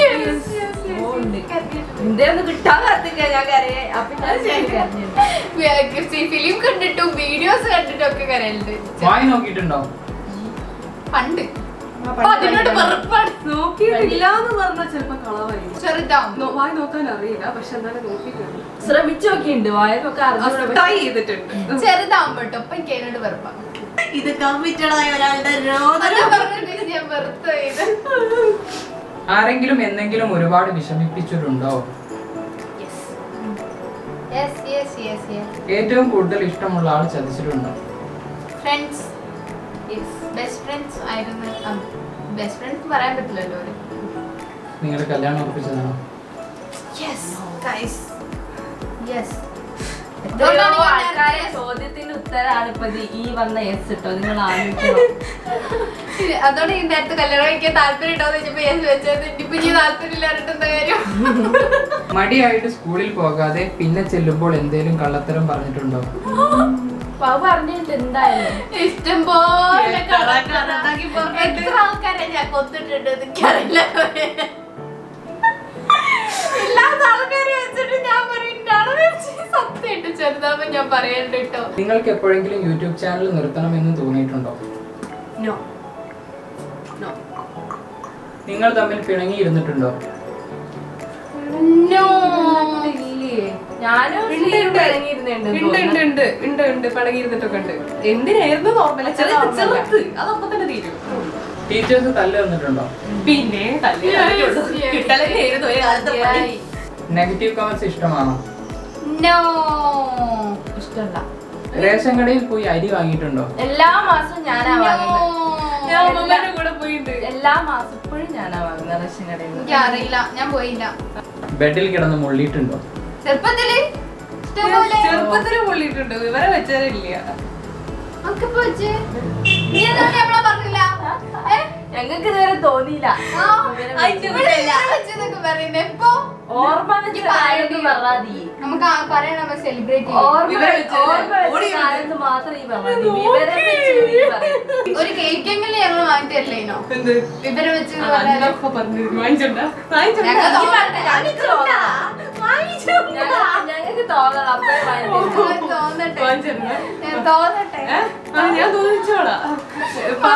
എന്തേ ഒന്ന് കിട്ടാതെ കത്തിക്കാൻ ഞാൻ കരയെ അപ്പൊ ഞാൻ കരഞ്ഞു ഫിലിം കണ്ടിട്ടും വീഡിയോസ് കണ്ടിട്ടും ഒക്കെ കരയുണ്ട് വായി നോക്കിയിട്ടുണ്ടോ പണ്ട് അപ്പൊ അതിനോട് വെറുപ്പാണ് നോക്കിയിട്ടില്ല എന്ന് പറഞ്ഞാൽ ചിലപ്പോ കളവായിരിക്കും ചെറുതാവും നോ- വായി നോക്കാൻ അറിയില്ല പക്ഷെ എന്നാലും നോക്കിയിട്ടുണ്ട് ശ്രമിച്ചു നോക്കിയിട്ടുണ്ട് വായനൊക്കെ അറിഞ്ഞൂടെ ട്രൈ ചെയ്തിട്ടുണ്ട് ചെറുതാവും കേട്ടോ അപ്പൊ എനിക്ക് അതിനോട് വെറുപ്പാണ് ഇത് കമ്മിറ്റഡ് ആയ ഒരാളുടെ അത് പറഞ്ഞിട്ട് ഞാൻ വെറുത്തു പോയത് ആരെങ്കിലും എന്തെങ്കിലും ഒരുപാട് വിഷമിപ്പിച്ചിട്ടുണ്ടോ യെസ് യെസ് യെസ് യെസ് ഏറ്റവും കൂടുതൽ ഇഷ്ടമുള്ള ആൾ ചതിച്ചിട്ടുണ്ടോ ഫ്രണ്ട്സ് ബെസ്റ്റ് ഫ്രണ്ട്സ് ആയിരുന്നു ബെസ്റ്റ് ഫ്രണ്ട്സ് പറയാൻ പറ്റില്ലല്ലോ അവര് നിങ്ങളുടെ കല്യാണം ഉറപ്പിച്ചതാണോ യെസ് ഗൈസ് യെസ് എത്രയോ ആൾക്കാരെ ചോദ്യത്തിന്റെ ഉത്തരാണ് ഇപ്പൊ ഇത് ഈ വന്ന യെസ് ഇട്ടോ നിങ്ങൾ ആലോചിക്കണം അതോടെ ഈ നേരത്തെ കല്യാണം കഴിക്കാൻ താല്പര്യം ഉണ്ടോ എന്ന് ചോദിച്ചപ്പോ യെസ് വെച്ചത് ഇനിയിപ്പോ ഇനി താല്പര്യം ഇല്ലാണ്ട് എന്താ കാര്യം മടിയായിട്ട് സ്കൂളിൽ പോകാതെ പിന്നെ ചെല്ലുമ്പോൾ എന്തേലും കള്ളത്തരം പറഞ്ഞിട്ടുണ്ടോ പവ് പറഞ്ഞിട്ട് എന്തായാലും ഇഷ്ടം പോലെ എത്ര കഥണ്ടാക്കി പറഞ്ഞിട്ട്. എത്ര ആൾക്കാരെ ഞാൻ കൊന്നിട്ടുണ്ട് എനിക്കറിയില്ല ഇല്ലാത്ത ആൾക്കാരെ വെച്ചിട്ട് ഞാൻ പറയുന്നതാണ് സത്യമായിട്ട് ചെറുതാവുമ്പോ ഞാൻ പറയണ്ട കേട്ടോ നിങ്ങൾക്ക് എപ്പോഴെങ്കിലും യൂട്യൂബ് ചാനൽ നിർത്തണമെന്ന് തോന്നിയിട്ടുണ്ടോ നോ നോ നിങ്ങൾ തമ്മിൽ പിണങ്ങി ഇരുന്നിട്ടുണ്ടോ നോ ഇല്ലേ ഞാനും ഉണ്ട്, ഉണ്ട്. ഇറങ്ങിയിരുന്നുണ്ട് ഉണ്ട് ഉണ്ട് ഉണ്ട് ഉണ്ട് ഉണ്ട് പണങ്ങിയിരുന്നിട്ടൊക്കെ ഉണ്ട് എന്തിനായിരുന്നു ഓർമ്മയില്ല ചെറുത്ത് ചെറുത്ത് അതപ്പൊ തന്നെ തീരും ടീച്ചേഴ്സ് തല്ല് തന്നിട്ടുണ്ടോ പിന്നെ തല്ലി Yes, yes. കിട്ടലായിരുന്നു ഒരു കാലത്ത് പണി. നെഗറ്റീവ് കമന്റ്സ് ഇഷ്ടമാണോ നോ ഇഷ്ടമല്ല റേഷൻ കടയിൽ പോയി അരി വാങ്ങിയിട്ടുണ്ടോ എല്ലാ മാസവും ഞാനാ വാങ്ങുന്നത് ഞാൻ അമ്മമ്മേന്റെ കൂടെ പോയിട്ടുണ്ട് എല്ലാ മാസം ഇപ്പോഴും ഞാനാ വാങ്ങുന്നത് റേഷൻ കടയിൽ നിന്ന് എനിക്കറിയില്ല ഞാൻ പോയില്ല ബെഡിൽ കിടന്ന് മുള്ളിയിട്ടുണ്ടോ ചെറുപ്പത്തില് ഇഷ്ടംപോലെ ചെറുപ്പത്തില് പൊള്ളിയിട്ടുണ്ട് വിവരം വെച്ചാലില്ല നമുക്കിപ്പോ വെച്ച് നീ എന്താണ് നമ്മളെ പറഞ്ഞില്ല ഏ? ഞങ്ങൾക്ക് ഇതുവരെ തോന്നിയില്ല ആ, വിവരം അതിന്റെ വെച്ച്. ഇവിടെ വിവരം വെച്ചെന്നൊക്കെ പറയുന്നത് ഇപ്പൊ ഓർമ്മ വെച്ച കാലത്ത് പറഞ്ഞാതി നമുക്ക് ആ പറയണ നമ്മൾ സെലിബ്രേറ്റ് ചെയ്യും ഓർമ്മ വിവരം വെച്ച വെച്ച് ഓർമ്മ വെച്ച ഓടി വന്ന്. കാലത്ത് മാത്രം ഈ പറഞ്ഞാതി വിവരം വെച്ച് നീ പറയരുത്. ഒരു കേക്കെങ്കിലും ഞങ്ങൾ വാങ്ങിത്തരില്ലേനോ എന്ത് വിവരം വെച്ച് ആ, അതൊക്കെ പറഞ്ഞു വാങ്ങിച്ചോണ്ടാ വാങ്ങിച്ചോണ്ടാ ഞങ്ങൾ ഈ തോന്നണ്ട. പറഞ്ഞ ഞങ്ങൾക്ക് തോന്നണം. ഞങ്ങൾക്ക് ഞങ്ങൾക്ക് തോന്നണം അപ്പഴേ വാങ്ങിത്തരും. ഞങ്ങൾ തോന്നട്ടെ വാങ്ങിച്ചോണ്ടാ ഞാൻ തോന്നട്ടെ ഏ? ആ, ഞാൻ തോന്നിച്ചോളാം പാ.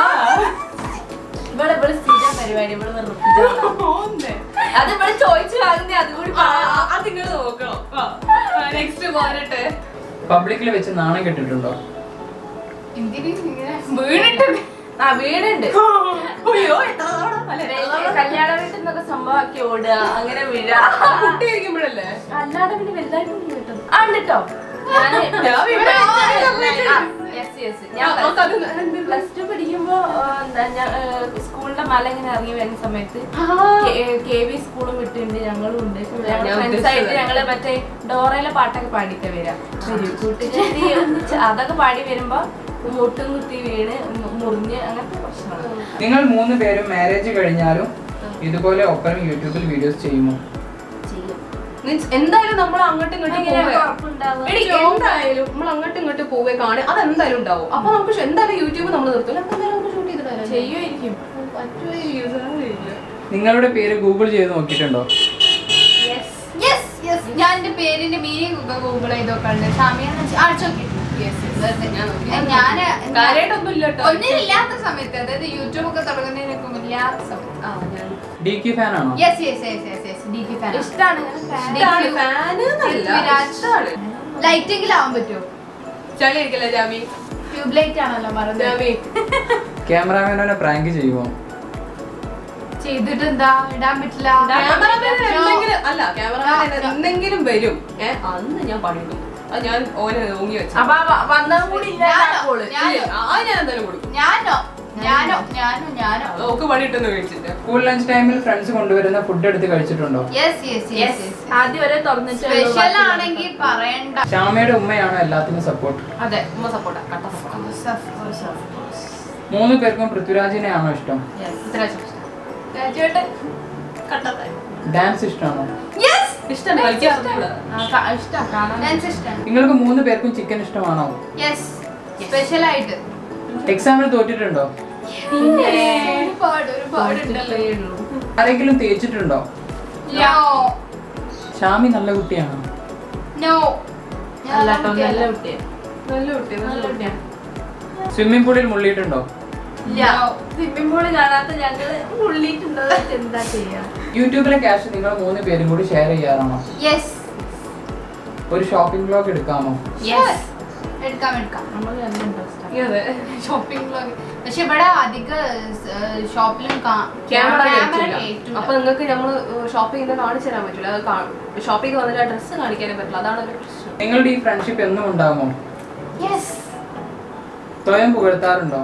ഇവിടെ ഇവിടെ സ്ഥിരം പരിപാടി ഇവിടെ നിർത്തിച്ചോളാം ഓന്തേ. അത് ഇവിടെ ചോദിച്ചു വാങ്ങുന്നേ അതുകൂടി ആ, പറയാം ആ, അതിങ്ങള് നോക്കണം നെക്സ്റ്റ് പോരട്ടെ പബ്ലിക്കിൽ വെച്ച് നാണം കെട്ടിട്ടുണ്ടോ എന്തിനു ഇങ്ങനെ വീണിട്ട് ആ വീടുണ്ട് അയ്യോ എത്ര തവണ? അല്ല, എത്ര തവണ? കല്യാണ വീട്ടിൽ നിന്നൊക്കെ സംഭവമാക്കി ഓടുക അങ്ങനെ വീഴുക ആ, കുട്ടിയായിരിക്കുമ്പോഴല്ലേ അല്ലാതെ പിന്നെ വലുതായിട്ടൊന്നും കിട്ടും ആ ഉണ്ട് കേട്ടോ ഞാന് ഞാൻ വിവരം ആ, yes, yes. ഞാൻ നമുക്ക് അത് എന്ത്? പ്ലസ് ടു പഠിക്കുമ്പോ ആ, എന്താ, ഞാൻ, ആ, സ്കൂളിന്റെ മല ഇങ്ങനെ ഇറങ്ങി വരുന്ന സമയത്ത് കെ വി സ്കൂളും വിട്ടുണ്ട് ഞങ്ങളും ഉണ്ട് ഞങ്ങൾ ഞാൻ ഫ്രണ്ട്സ് ആയിട്ട് ഉദ്ദേശിച്ചത്. ഞങ്ങള് മറ്റേ ഡോറയിലെ പാട്ടൊക്കെ പാടിയിട്ട് വരാം വരും കൂട്ടുകാരി ഒന്നിച്ച് അതൊക്കെ പാടി വരുമ്പോ മുട്ടും കുത്തി വീണ് മു- മുറിഞ്ഞ് അങ്ങനത്തെ പ്രശ്നമാണ് നിങ്ങൾ മൂന്ന് പേരും മാരേജ് കഴിഞ്ഞാലും ഇതുപോലെ ഒപ്പരം യൂട്യൂബിൽ വീഡിയോസ് ചെയ്യുമോ ചെയ്യും മീൻസ് എന്തായാലും നമ്മൾ അങ്ങോട്ടും ഇങ്ങോട്ടും എങ്ങനെ പോവേ. ഉറപ്പുണ്ടാവുക? എടി, എന്തായാലും നമ്മൾ അങ്ങോട്ടും ഇങ്ങോട്ടും പോവേ കാണുക അത് എന്തായാലും ഉണ്ടാവും അപ്പൊ നമുക്ക് ഷ് എന്തായാലും യൂട്യൂബ് നമ്മൾ നിർത്തില്ല അപ്പൊ എന്തായാലും നമുക്ക് ഷൂട്ട് ചെയ്തിട്ട് ചെയ്യുമായിരിക്കും നിങ്ങളുടെ പേര് ഗൂഗിൾ ചെയ്ത് നോക്കിയിട്ടുണ്ടോ യെസ് യെസ് ഞാൻ എന്റെ പേരിന്റെ മീനിങ് ഗൂഗിൾ ചെയ്തോക്കണ്ട് സമയം അടിച്ചോക്കി ഞാന് കാര്യമായിട്ടൊന്നും ഇല്ല കേട്ടോ ഒന്നിനില്ലാത്ത സമയത്ത് അതായത് യൂട്യൂബ് ഒക്കെ തുടങ്ങുന്നതിനൊക്കെ മുമ്പ് ഇല്ലാത്ത സമയത്ത് ആ, ഞാൻ ഡി ക്യു ഫാൻ ആണോ yes yes yes yes yes D P fan ഇഷ്ടാണ് ഇഷ്ടാണ്, fan എന്നല്ല, ഇഷ്ടാണ്. ലൈറ്റെങ്കിലും ആവാൻ പറ്റുമോ ചളി ഇരിക്കല്ലേ ജാമി ട്യൂബ് ലൈറ്റ് ആണല്ലോ മറന്നത് ജാമി ക്യാമറാമാനെ പ്രാങ്ക് ചെയ്യുമോ ചെയ്തിട്ട് എന്താ ഇടാൻ പറ്റില്ല ക്യാമറമാൻ No. എന്തെങ്കിലും അല്ല ക്യാമറമാൻ No. എന്തെങ്കിലും വരും ഏ അന്ന് ഞാൻ പണിയിടും അത് ഞാൻ ഓനെ ഓങ്ങി വെച്ചു അപ്പൊ വന്നതും കൂടി ഞാനോ? ഇല്ലാതാക്കോള് ഞാനോ? ആ ഞാൻ എന്തായാലും കൊടുക്കും ഞാനോ ഞാനോ ഞാനോ ഞാനോ ഓക്ക് പണിയിട്ടെന്ന് കഴിച്ചിട്ട് സ്കൂൾ ലഞ്ച് ടൈമിൽ ഫ്രണ്ട്സ് കൊണ്ടുവരുന്ന ഫുഡ് എടുത്ത് കഴിച്ചിട്ടുണ്ടോ യെസ് യെസ് Yes. യെസ് ആദ്യം വരെ തുറന്നിട്ട് സ്പെഷ്യൽ ആണെങ്കിൽ പറയണ്ട ശ്യാമയുടെ ഉമ്മയാണോ എല്ലാത്തിനും സപ്പോർട്ട് അതെ ഉമ്മ സപ്പോർട്ടാ കട്ട സപ്പോർട്ടാ മൂന്ന് പേർക്കും പൃഥ്വിരാജിനെയാണോ ഇഷ്ടം ഇത്ര ഇഷ്ടം രാജുവേട്ടൻ കട്ടത്തെ ഡാൻസ് ഇഷ്ടമാണോ യെസ് ഇഷ്ടമാണ് കളിക്കാൻ അറിഞ്ഞൂടാ. ഇഷ്ടം കാണാൻ ഡാൻസ് ഇഷ്ടമാണ് നിങ്ങൾക്ക് മൂന്ന് പേർക്കും ചിക്കൻ ഇഷ്ടമാണോ യെസ് സ്പെഷ്യൽ ആയിട്ട് എക്സാമിൽ തോറ്റിട്ടുണ്ടോ ഒരുപാട് ഒരുപാട് ഉണ്ടല്ലോ ആരെങ്കിലും തേച്ചിട്ടുണ്ടോ നോ ഷാമി നല്ല കുട്ടിയാണോ നോ അല്ലാട്ടോ നല്ല കുട്ടിയെ നല്ല കുട്ടി നല്ല കുട്ടിയാ സ്വിമ്മിംഗ് പൂളിൽ മുള്ളിയിട്ടുണ്ടോ ഇല്ല സ്വിമ്മിംഗ് പൂള് കാണാത്ത ഞങ്ങള് ഉള്ളിട്ടുണ്ടോ എന്താ ചെയ്യാ യൂട്യൂബിലെ ക്യാഷ് നിങ്ങൾ മൂന്ന് പേരും കൂടി ഷെയർ ചെയ്യാറാണോ യെസ് ഒരു ഷോപ്പിംഗ് ബ്ലോഗ് എടുക്കാമോ യെസ് എടുക്കാം എടുക്കാം നമ്മൾ നല്ല ഇൻട്രസ്റ്റ് അതെ ഷോപ്പിംഗ് വ്ളോഗ് പക്ഷെ ഇവിടെ അധിക ഷോപ്പിലും ക്യാമറ ക്യാമറ അപ്പൊ നിങ്ങൾക്ക് നമ്മൾ ഷോപ്പ് ചെയ്യുന്നത് കാണിച്ചു തരാൻ പറ്റില്ല അത് ഷോപ്പ് ചെയ്ത് വന്നിട്ട് ആ ഡ്രസ്സ് കാണിക്കാനേ പറ്റില്ല അതാണ് ഒരു പ്രശ്നം നിങ്ങളുടെ ഈ ഫ്രണ്ട്ഷിപ്പ് എന്നും ഉണ്ടാകുമോ യെസ് സ്വയം പുകഴ്ത്താറുണ്ടോ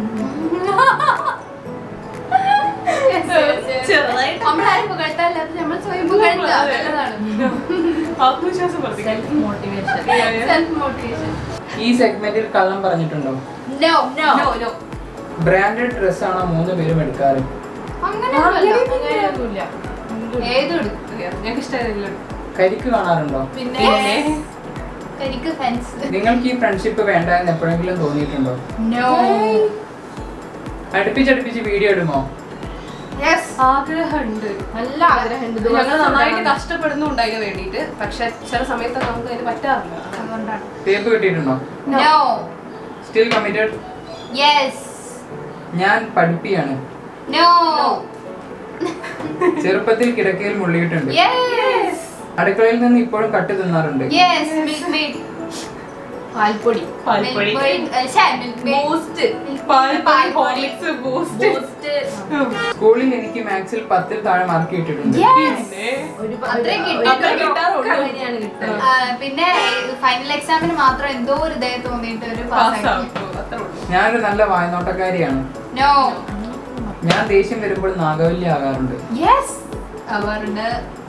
ചെറുതായിട്ട് നമ്മളാരും പുകഴ്ത്താല്ല നമ്മൾ സ്വയം പുകഴ്ത്താം അതെ. നല്ലതാണ് ആത്മവിശ്വാസം വർദ്ധിക്കും. സെൽഫ് മോട്ടിവേഷൻ സെൽഫ് മോട്ടിവേഷൻ ഈ സെഗ്മെന്റിൽ കള്ളം പറഞ്ഞിട്ടുണ്ടോ നോ No, no. ബ്രാൻഡഡ് ഡ്രസ്സാണോ മൂന്ന് പേരും എടുക്കാറ് അങ്ങനെ അങ്ങനെയൊന്നുമില്ല ഏതും എടുക്കും അതെയോ? ഞങ്ങൾക്ക് ഇഷ്ടമായിരുന്നില്ല കരിക്ക് കാണാറുണ്ടോ പിന്നെ എനിക്ക് ഫെൻസ് നിങ്ങൾക്ക് ഈ ഫ്രണ്ട്ഷിപ്പ് വേണ്ട എന്ന് എപ്പോഴെങ്കിലും തോന്നിയിട്ടുണ്ടോ നോ അടുപ്പിച്ചടുപ്പിച്ച് വീഡിയോ ഇടുമോ യെസ് ആഗ്രഹമുണ്ട് നല്ല ആഗ്രഹമുണ്ട് ഞങ്ങൾ നന്നായിട്ട് കഷ്ടപ്പെടുന്നുണ്ട് അതിന് വേണ്ടിയിട്ട് പക്ഷെ ചില സമയത്ത് നമുക്ക് അതിന് പറ്റാറില്ല അതുകൊണ്ടാണ് തേപ്പ് കിട്ടിയിട്ടുണ്ടോ നോ സ്റ്റിൽ കമ്മിറ്റഡ് യെസ് ഞാൻ പഠിപ്പിയാണ് നോ ചെറുപ്പത്തിൽ കിടക്കയിൽ മുള്ളിയിട്ടുണ്ട് യെസ് അടുക്കളയിൽ നിന്ന് ഇപ്പോഴും കട്ട് തിന്നാറുണ്ട് യെസ് മിൽക്ക് മെയ്ഡ് പാൽപ്പൊടി Milkmaid Milkmaid Boost പാൽപ്പൊടി, ഹോർലിക്സ് ബൂസ്റ്റ് ബൂസ്റ്റ് സ്കൂളിൽ എനിക്ക് മാത്സിൽ പത്തിൽ താഴെ മാർക്ക് കിട്ടിയിട്ടുണ്ട് പിന്നെ ഒരു അത്രയും കിട്ടി. അത്രയും കിട്ടാറുള്ളൂ. അങ്ങനെയാണ് കിട്ടുക ആ, പിന്നെ ഫൈനൽ എക്സാമിന് മാത്രം എന്തോ ഒരു ഇതേ തോന്നിയിട്ട് ഒരു പാസ് പാസ്സാക്കി ആവും അത്രേ ഉള്ളൂ ഞാനൊരു നല്ല വായനോട്ടക്കാരിയാണ് നോ ഞാൻ ദേഷ്യം വരുമ്പോൾ നാഗവല്ലി ആകാറുണ്ട് യെസ് അവരുടെ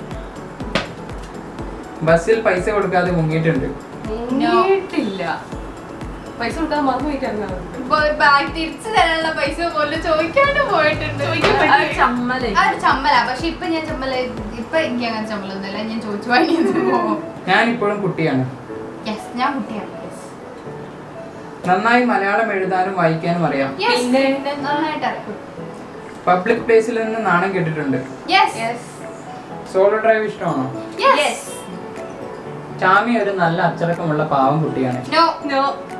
ബസ്സിൽ പൈസ കൊടുക്കാതെ മുങ്ങിയിട്ടുണ്ട് മുങ്ങിയിട്ടില്ല പൈസ കൊടുക്കാൻ മറന്നു പോയിട്ടായിരുന്നു ബാഗ് തിരിച്ചു തരാനുള്ള പൈസ പോലും ചോദിക്കാണ്ട് പോയിട്ടുണ്ട് ആ ഒരു ചമ്മല് ആ ഒരു ചമ്മല പക്ഷെ ഇപ്പൊ ഞാൻ ചമ്മല ഇപ്പൊ എനിക്ക് അങ്ങനെ ചമ്മലൊന്നുമില്ല ഞാൻ ചോദിച്ചു വാങ്ങിയത് ഞാൻ ഇപ്പോഴും കുട്ടിയാണ് യെസ് ഞാൻ കുട്ടിയാണ് നന്നായി മലയാളം എഴുതാനും വായിക്കാനും അറിയാം Yes, പിന്നെ? നന്നായിട്ട് അറിയാം പബ്ലിക് പ്ലേസിൽ നിന്ന് നാണം കേട്ടിട്ടുണ്ട് യെസ് സോളോ ഡ്രൈവ് ഇഷ്ടമാണോ യെസ് ചാമി ഒരു നല്ല അച്ചടക്കമുള്ള പാവം കുട്ടിയാണ് നോ നോ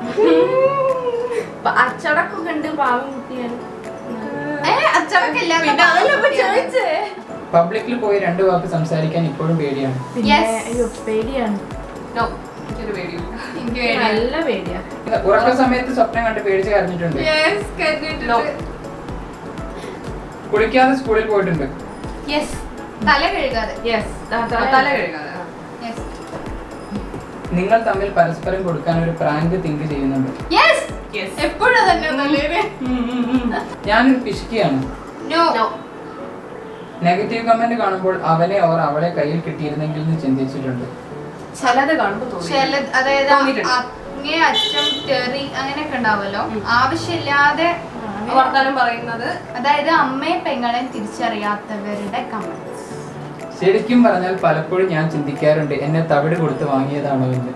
പ- അച്ചടക്കമൊക്കെ ഉണ്ട് പാവം കുട്ടിയാണ് ഏ അച്ചടക്കില്ല പിന്നെ അതല്ലേ ഇപ്പൊ ചോദിച്ചേ പബ്ലിക്കിൽ പോയി രണ്ട് വാക്ക് സംസാരിക്കാൻ ഇപ്പോഴും പേടിയാണ് പിന്നെ Yes. അയ്യോ പേടിയാണ് നോ എനിക്കൊരു പേടിയില്ല എനിക്ക് വേണം നല്ല പേടിയാ ഉറക്ക സമയത്ത് സ്വപ്നം കണ്ട് പേടിച്ച് കരഞ്ഞിട്ടുണ്ട് യെസ് കേട്ടിട്ടുണ്ട് കുളിക്കാതെ സ്കൂളിൽ പോയിട്ടുണ്ട് യെസ് തല കഴുകാതെ യെസ് തല കഴുകാതെ ആ. യെസ് നിങ്ങൾ തമ്മിൽ പരസ്പരം കൊടുക്കാൻ ഒരു പ്രാങ്ക് തിങ്ക് ചെയ്യുന്നുണ്ട് യെസ് Yes. എപ്പോഴും തന്നെ നല്ലത് ഞാനൊരു പിശുക്കിയാണ് നോ No. നെഗറ്റീവ് കമന്റ് കാണുമ്പോൾ അവനെ ഓർ അവളെ കയ്യിൽ കിട്ടിയിരുന്നെങ്കിൽ എന്ന് ചിന്തിച്ചിട്ടുണ്ട് ചിലത് കാണുമ്പോ തോന്നി ചില അതായത് തോന്നിയിട്ടുണ്ട്. അങ്ങേ അച്ഛൻ തെറി അങ്ങനെയൊക്കെ ഉണ്ടാവുമല്ലോ ഉം. ആവശ്യമില്ലാതെ വർത്താനം പറയുന്നത് അതായത് അമ്മയും പെങ്ങളെയും തിരിച്ചറിയാത്തവരുടെ കമന്റ്സ് ശരിക്കും പറഞ്ഞാൽ പലപ്പോഴും ഞാൻ ചിന്തിക്കാറുണ്ട് എന്നെ തവിട് കൊടുത്ത് വാങ്ങിയതാണോ എന്ന്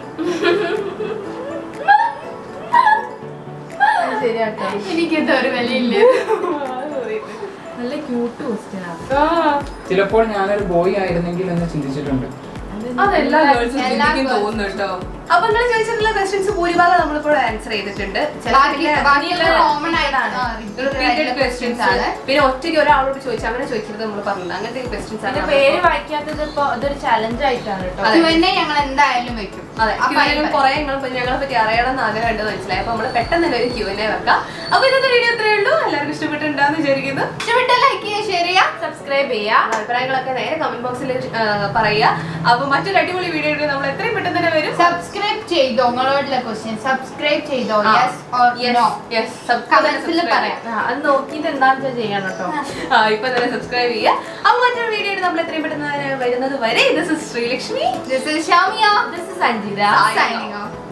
ശരിയാട്ടോ എനിക്കെന്താ ഒരു വിലയില്ല നല്ല ക്യൂട്ട് ക്വസ്റ്റ്യനാണ് ചിലപ്പോൾ ഞാനൊരു ബോയ് ആയിരുന്നെങ്കിൽ എന്ന് ചിന്തിച്ചിട്ടുണ്ട് അതെല്ലാ ഗേൾസും എല്ലാ ചിന്തിക്കും girls. തോന്നുന്നു കേട്ടോ അപ്പൊ നിങ്ങൾ ചോദിച്ചിട്ടുള്ള ക്വസ്റ്റ്യൻസ് ഭൂരിഭാഗം നമ്മളിപ്പോൾ ആൻസർ ചെയ്തിട്ടുണ്ട് ബാക്കി ബാക്കിയുള്ള കോമൺ ആയിട്ടാണ് ആ, repeated റിപ്പീറ്റഡ് ആയിട്ടുള്ള ക്വസ്റ്റ്യൻസ് questions ആണ് പിന്നെ ഒറ്റയ്ക്ക് ഒരാളോട് ചോദിച്ചു അങ്ങനെ ചോദിക്കരുത് നമ്മൾ പറഞ്ഞത് അങ്ങനത്തെ ക്വസ്റ്റ്യൻസ് പിന്നെ ആണ് പേര് വായിക്കാത്തത് ഇപ്പൊ അതൊരു ചലഞ്ച് ആയിട്ടാണ് കേട്ടോ അതെ. Q&A ഞങ്ങൾ എന്തായാലും വെക്കും അതെ അപ്പൊ ക്യൂവിനും അതിന് കുറെ ഞങ്ങൾ ഞങ്ങളെ പറ്റി അറിയണം എന്ന് ആഗ്രഹം ഉണ്ടെന്ന് മനസ്സിലായി അപ്പൊ നമ്മൾ പെട്ടെന്ന് തന്നെ ഒരു ക്യൂ എന്നെ വെക്കാം അപ്പൊ ഇന്നത്തെ വീഡിയോ ഇത്രയേ ഉള്ളൂ എല്ലാവർക്കും ഇഷ്ടപ്പെട്ടിട്ടുണ്ടാന്ന് വിചാരിക്കുന്നു ഇഷ്ടപ്പെട്ട ലൈക്ക് ചെയ്യുക ഷെയർ ചെയ്യുക സബ്സ്ക്രൈബ് ചെയ്യാ അഭിപ്രായങ്ങളൊക്കെ നേരെ കമന്റ് ബോക്സിൽ പറയുക അപ്പൊ മറ്റൊരു അടിപൊളി വീഡിയോ ആയിട്ട് നമ്മൾ എത്രയും പെട്ടെന്ന് തന്നെ വരും സബ്സ്ക്രൈബ് ചെയ്തോ നിങ്ങളോടുള്ള ക്വസ്റ്റ്യൻ സബ്സ്ക്രൈബ് ചെയ്തോ യെസ് ഓർ നോ കമന്റ്സിൽ പറയാം ആ, അത് നോക്കിയിട്ട് എന്താണെന്ന് വെച്ചാൽ ചെയ്യണം കേട്ടോ ഇപ്പൊ തന്നെ സബ്സ്ക്രൈബ് ചെയ്യുക അപ്പൊ മറ്റൊരു വീഡിയോ ആയിട്ട് നമ്മൾ എത്രയും പെട്ടെന്ന് വരുന്നത് വരെ ഇത് Sreelakshmi this is Shamiya this is Anjitha Signing signing off